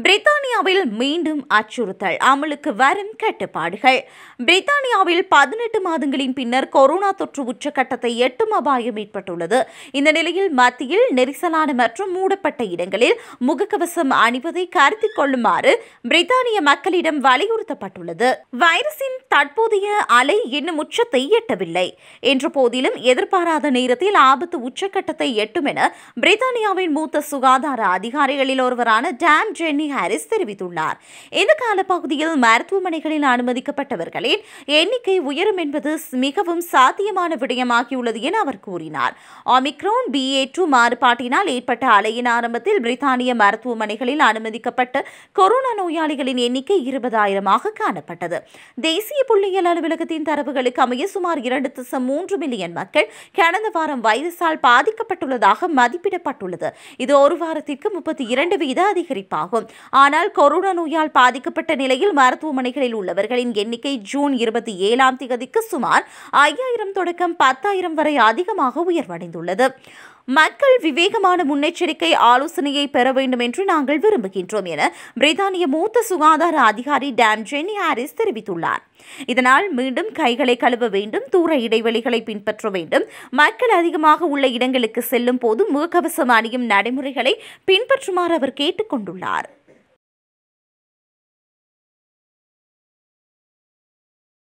பிரித்தானியாவில் மீண்டும் அச்சுறுத்தல் அமலுக்கு வரும் கட்டுப்பாடுகள் பிரித்தானியாவில் பதினெட்டு மாதங்களின் பின்னர் கொரோனா தொற்று உச்சக்கட்டத்தை எட்டும் அபாயம் ஏற்பட்டுள்ளது இந்த நிலையில் மத்தியில் நெரிசலான மற்றும் மூடப்பட்ட இடங்களில் முகக்கவசம் அணிவதை கருத்தில் கொள்ளுமாறு பிரித்தானிய மக்களிடம் வலியுறுத்தப்பட்டுள்ளது வைரஸின் தற்போதைய அலை இன்னும் உச்சத்தை எட்டவில்லை என்ற போதிலும் எதிர்பாராத நேரத்தில் ஆபத்து உச்சக்கட்டத்தை எட்டும் என பிரித்தானியாவின் மூத்த சுகாதார அதிகாரிகளில் ஒருவரான டாம் ஜென்னி ஹாரிஸ் தெரிவித்துள்ளார் இந்த காலப்பகுதியில் மருத்துவமனைகளில் அனுமதிக்கப்பட்டவர்களின் எண்ணிக்கை உயரும் என்பது மிகவும் சாத்தியமான விடயமாகியுள்ளது என அவர் கூறினார் ஒமிக்ரோன் பிஏ டூ மாறுபாட்டினால் ஏற்பட்ட அலையின் ஆரம்பத்தில் பிரித்தானிய மருத்துவமனைகளில் அனுமதிக்கப்பட்ட கொரோனா நோயாளிகளின் எண்ணிக்கை இருபதாயிரமாக காணப்பட்டது தேசிய புள்ளியியல் அலுவலகத்தின் தரவுகளுக்கு அமைய சுமார் இரண்டு தசம் மூன்று மில்லியன் மக்கள் கடந்த வாரம் வைரஸால் பாதிக்கப்பட்டுள்ளதாக மதிப்பிடப்பட்டுள்ளது இது ஒரு வாரத்திற்கு முப்பத்தி இரண்டு வீத அதிகரிப்பாகும் ஆனால் கொரோனா நோயால் பாதிக்கப்பட்ட நிலையில் மருத்துவமனைகளில் உள்ளவர்களின் எண்ணிக்கை ஜூன் இருபத்தி ஏழாம் தேதிக்கு சுமார் ஐயாயிரம் தொடக்கம் பத்தாயிரம் வரை அதிகமாக உயர்வடைந்துள்ளது மக்கள் விவேகமான முன்னெச்சரிக்கை ஆலோசனையை பெற வேண்டும் என்று நாங்கள் விரும்புகின்றோம் என பிரித்தானிய மூத்த சுகாதார அதிகாரி டாம் ஜெனி ஹாரிஸ் தெரிவித்துள்ளார் இதனால் மீண்டும் கைகளை கழுவ வேண்டும் தூர இடைவெளிகளை பின்பற்ற வேண்டும் மக்கள் அதிகமாக உள்ள இடங்களுக்கு செல்லும் போது முகக்கவசம் அணியும் நடைமுறைகளை பின்பற்றுமாறு அவர் கேட்டுக் கொண்டுள்ளார்